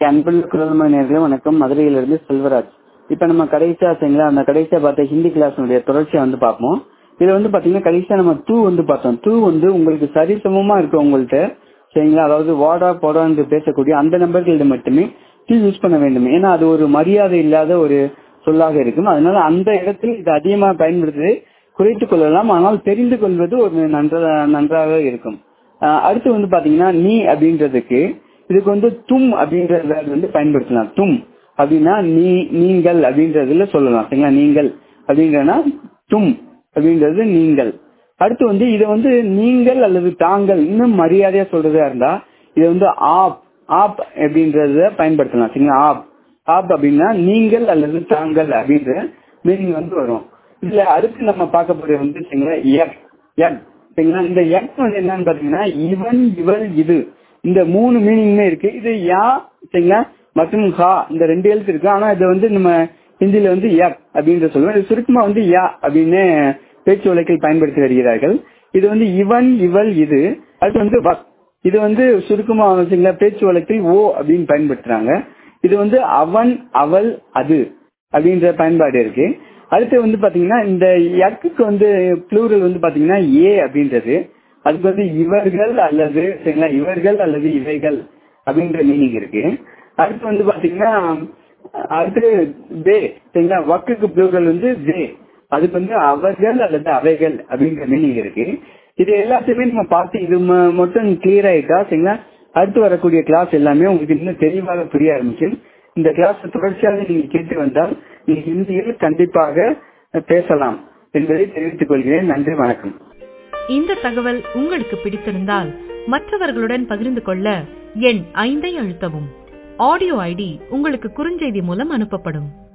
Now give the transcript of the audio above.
அன்புள்ள குரல்மணி நேர்களே வணக்கம் மதுரையிலிருந்து செல்வராஜ் இப்ப நம்ம கடைசியா சரிங்களா அந்த கடைசியா பார்த்த ஹிந்தி கிளாஸ்னுடைய தொடர்ச்சியை வந்து பார்ப்போம் இதுல வந்து பாத்தீங்கன்னா கடைசியா நம்ம டூ வந்து பார்த்தோம் டூ வந்து உங்களுக்கு சரிசமமா இருக்கு உங்கள்ட்ட சரிங்களா அதாவது வாடா போடா என்று பேசக்கூடிய அந்த நம்பர்கள்ட்ட மட்டுமே டூ யூஸ் பண்ண வேண்டும் ஏன்னா அது ஒரு மரியாதை இல்லாத ஒரு சொல்லாக இருக்கும் அதனால அந்த இடத்தில் இது அதிகமாக பயன்படுத்துவதை குறைத்துக் கொள்ளலாம் ஆனால் தெரிந்து கொள்வது ஒரு நன்றா நன்றாக இருக்கும் ஆஹ் அடுத்து வந்து பாத்தீங்கன்னா நீ அப்படின்றதுக்கு இதுக்கு வந்து தும் அப்படின்ற வேர்டு வந்து பயன்படுத்தலாம் தும் அப்படின்னா நீ நீங்கள் அப்படின்றதுல சொல்லலாம் சரிங்களா நீங்கள் அப்படின்றனா தும் அப்படின்றது நீங்கள் அடுத்து வந்து இதை வந்து நீங்கள் அல்லது தாங்கள் இன்னும் மரியாதையா சொல்றதா இருந்தா இதை வந்து ஆப் ஆப் அப்படின்றத பயன்படுத்தலாம் சரிங்களா ஆப் ஆப் அப்படின்னா நீங்கள் அல்லது தாங்கள் அப்படின்ற மீனிங் வந்து வரும் இதுல அடுத்து நம்ம பார்க்க போறது வந்து சரிங்களா எக் எக் சரிங்களா இந்த எக் வந்து என்னன்னு பாத்தீங்கன்னா இவன் இவள் இது இந்த மூணு மீனிங்குமே இருக்கு இது யா சரிங்களா மற்றும் ஹா இந்த ரெண்டு எழுத்து இருக்கு ஆனா இது வந்து நம்ம ஹிந்தியில வந்து யக் அப்படின்னு சொல்லுவோம் இது சுருக்கமா வந்து யா அப்படின்னு பேச்சு வழக்கில் பயன்படுத்தி வருகிறார்கள் இது வந்து இவன் இவள் இது அடுத்து வந்து வக் இது வந்து சுருக்கமா வச்சுங்களா பேச்சு வழக்கில் ஓ அப்படின்னு பயன்படுத்துறாங்க இது வந்து அவன் அவள் அது அப்படின்ற பயன்பாடு இருக்கு அடுத்து வந்து பாத்தீங்கன்னா இந்த யக்குக்கு வந்து ப்ளூரல் வந்து பாத்தீங்கன்னா ஏ அப்படின்றது அதுக்கு வந்து இவர்கள் அல்லது சரிங்களா இவர்கள் அல்லது இவைகள் அப்படின்ற மீனிங் இருக்கு அடுத்து வந்து பாத்தீங்கன்னா அடுத்து தே சரிங்களா வக்குக்கு ப்ளூரல் வந்து தே அதுக்கு வந்து அவர்கள் அல்லது அவைகள் அப்படின்ற மீனிங் இருக்கு இது எல்லாத்தையுமே நம்ம பார்த்து இது ம- மட்டும் கிளியர் ஆயிட்டா சரிங்களா அடுத்து வரக்கூடிய கிளாஸ் எல்லாமே உங்களுக்கு இன்னும் தெளிவாக புரிய ஆரம்பிச்சு இந்த கிளாஸ் தொடர்ச்சியாக நீங்க கேட்டு வந்தால் நீங்க ஹிந்தியில் கண்டிப்பாக பேசலாம் என்பதை தெரிவித்துக் கொள்கிறேன் நன்றி வணக்கம் இந்த தகவல் உங்களுக்கு பிடித்திருந்தால் மற்றவர்களுடன் பகிர்ந்து கொள்ள எண் ஐந்தை அழுத்தவும் ஆடியோ ஐடி உங்களுக்கு குறுஞ்செய்தி மூலம் அனுப்பப்படும்